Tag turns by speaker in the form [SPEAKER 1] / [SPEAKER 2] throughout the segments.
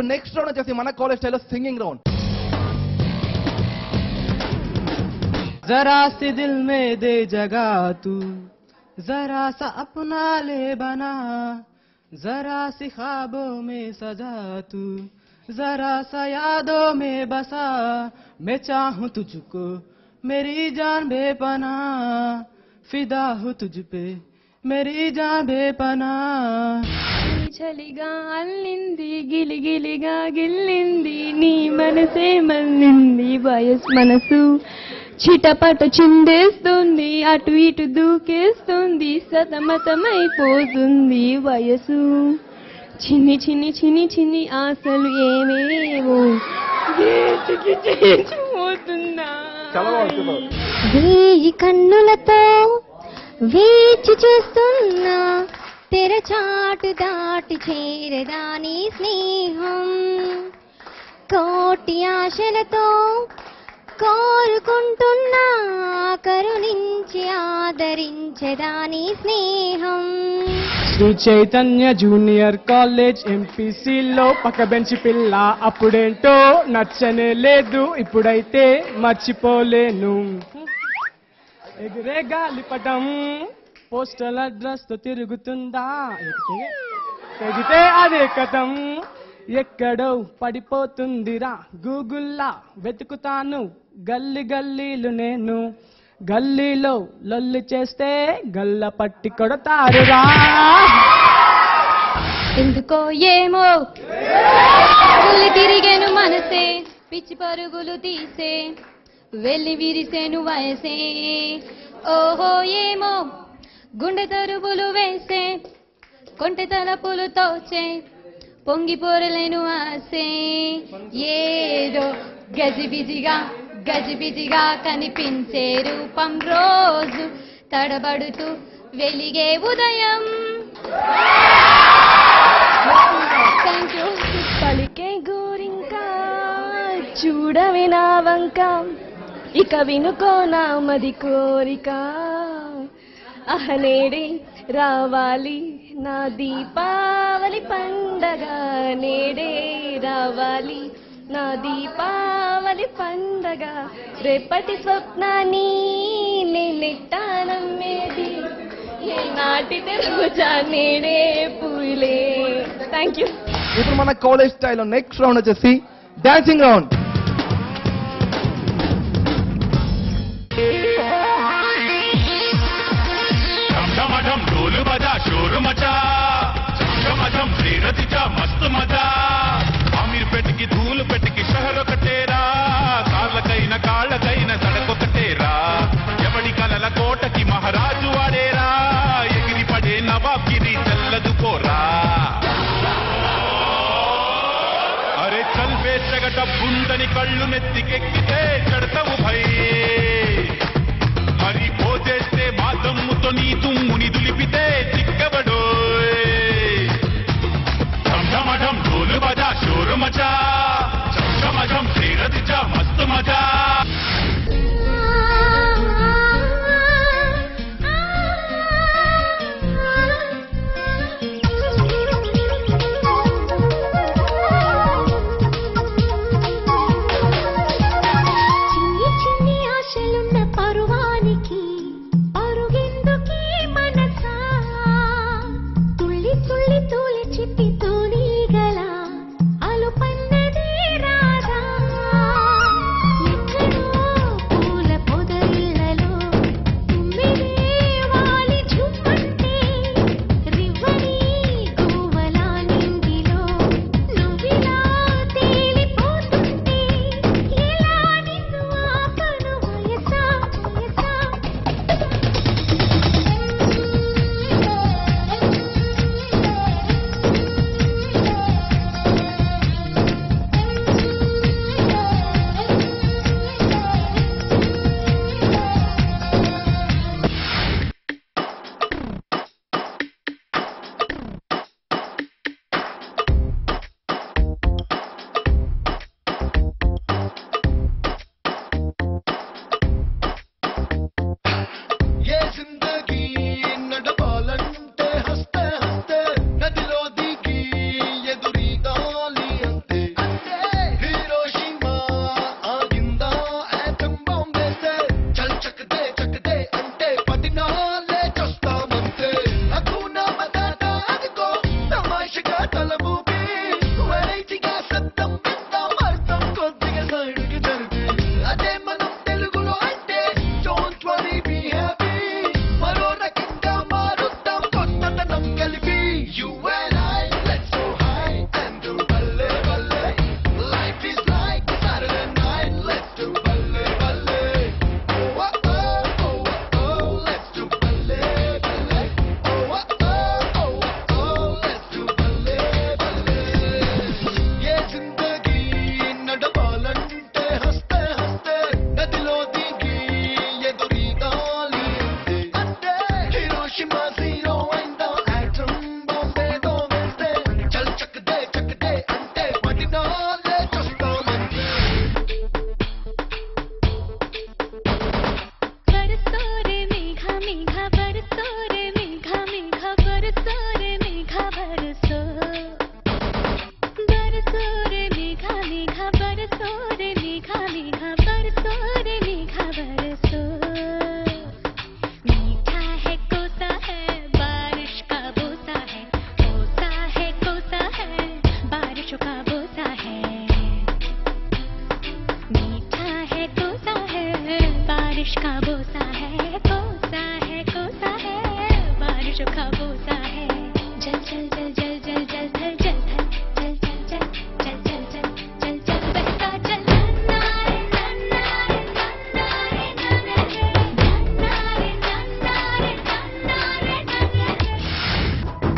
[SPEAKER 1] ఇప్పుడు next round వచ్చేసి మన కాలేజ్ స్టైల్లో సింగింగ్ రౌండ్
[SPEAKER 2] जरा से दिल में दे जगा तू जरा सा अपना ले बना जरा सी ख्वाबों में सजा तू जरा सा यादों में बसा मैं चाहूँ तुझको मेरी जान बेपना फिदा हूँ तुझ पे मेरी जान बेपना
[SPEAKER 3] చలిగా అల్లింది గిలిగిలిగా గిల్లింది నీ మనసే మల్లింది వయస్ మనసు చిటపట చిందేస్తుంది అటు ఇటు దూకేస్తుంది సతమతమైపోతుంది వయసు చిన్ని చిన్ని చిన్ని చిన్ని ఆశలు ఏమేవో గేటుకి చేసిపోతున్నా
[SPEAKER 4] వేయి కన్నులతో వేచి చూస్తున్నా తెరచాటు దాటి చేరదాని స్నేహం కోటి ఆశలతో కోరుకుంటున్నా కరుణించి ఆదరించదాని స్నేహం
[SPEAKER 2] శ్రీ చైతన్య జూనియర్ కాలేజ్ ఎంపీసీలో పక్క బెంచి పిల్ల అప్పుడేంటో నచ్చనే లేదు ఇప్పుడైతే మర్చిపోలేను ఎగిరే గాలిపటం పోస్టల్ అడ్రస్ తో తిరుగుతుందా ఎక్కితే తెగితే అదే కథం ఎక్కడో పడిపోతుందిరా గూగుల్లా వెతుకుతాను గల్లి గల్లీలు నేను గల్లీలో లొల్లి చేస్తే గల్ల పట్టి కొడతారురా
[SPEAKER 3] ఎందుకో ఏమో ఉల్లి తిరిగేను మనసే పిచ్చి పరుగులు తీసే వెళ్ళి విరిసేను వయసే ఓహో ఏమో గుండె తరుపులు వేసే కొంటె తలపులు తోచే పొంగి పోరలేను ఆసే ఏదో గజిబిజిగా గజిబిజిగా కనిపించే రూపం రోజు తడబడుతూ వెలిగే ఉదయం థ్యాంక్ యూ పలికే గోరింకా చూడవి నా వంక ఇక వినుకో నా మది కోరిక అహనేడే రావాలి నా దీపావళి పండగ నేడే రావాలి నా దీపావళి పండగ రేపటి స్వప్నాన్ని నేనెట్టా నమ్మేది ఏ నాటితే రోజా నేడే పూలే థ్యాంక్ యూ
[SPEAKER 1] ఇప్పుడు మన కాలేజ్ స్టైల్లో నెక్స్ట్ రౌండ్ వచ్చేసి డాన్సింగ్ రౌండ్
[SPEAKER 5] ढमढम ढोल बजा शोर मचा झमझम శ్రీరతి చా మస్తు మజా అమీర్ పెట్టికి ధూలు పెట్టికి షహర్ ఒకటేరా కాళ్ళకైన కాళ్ళకైన సడకొకటేరా ఎవడి కలల కోటకి మహారాజు వాడేరా ఎగిరి పడే నవాబ్ గిరి చల్లదుకోరా అరే చల్ బేచగ డబ్బుందని కళ్ళు నెత్తికెక్కితే చెడతవు భయ్ మరి పోజేస్తే మా దమ్ముతో నీ దుమ్ముని దులిపితే చిక్కబడో ఢమఢం ఢోలు బజా షోరు మచా చమచం శ్రీరతి చా మస్తు మజా
[SPEAKER 4] చిన్ని చిన్ని ఆశలున్న పరువానికి పరుగెందుకీ మనసా తుళ్ళి తుళ్ళి తూలి చిట్టి తూనీగల అలుపన్నది రాధా बारिश का बोसा है कोसा है कोसा है बारिश का बोसा है जल जल जल जल जल जल जल जल जल जल जल जल जल जल जल जल बहता जल नारे नारे नारे नारे नारे नारे नारे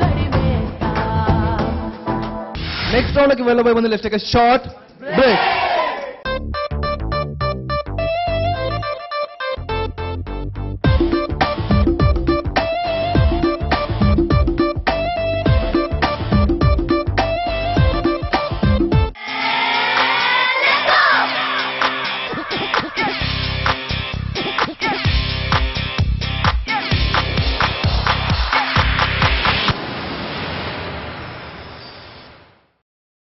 [SPEAKER 1] నెక్స్ట్ రౌండ్ లోకి వెళ్ళబోయే ముందు లెట్స్ టేక్ షార్ట్ బ్రేక్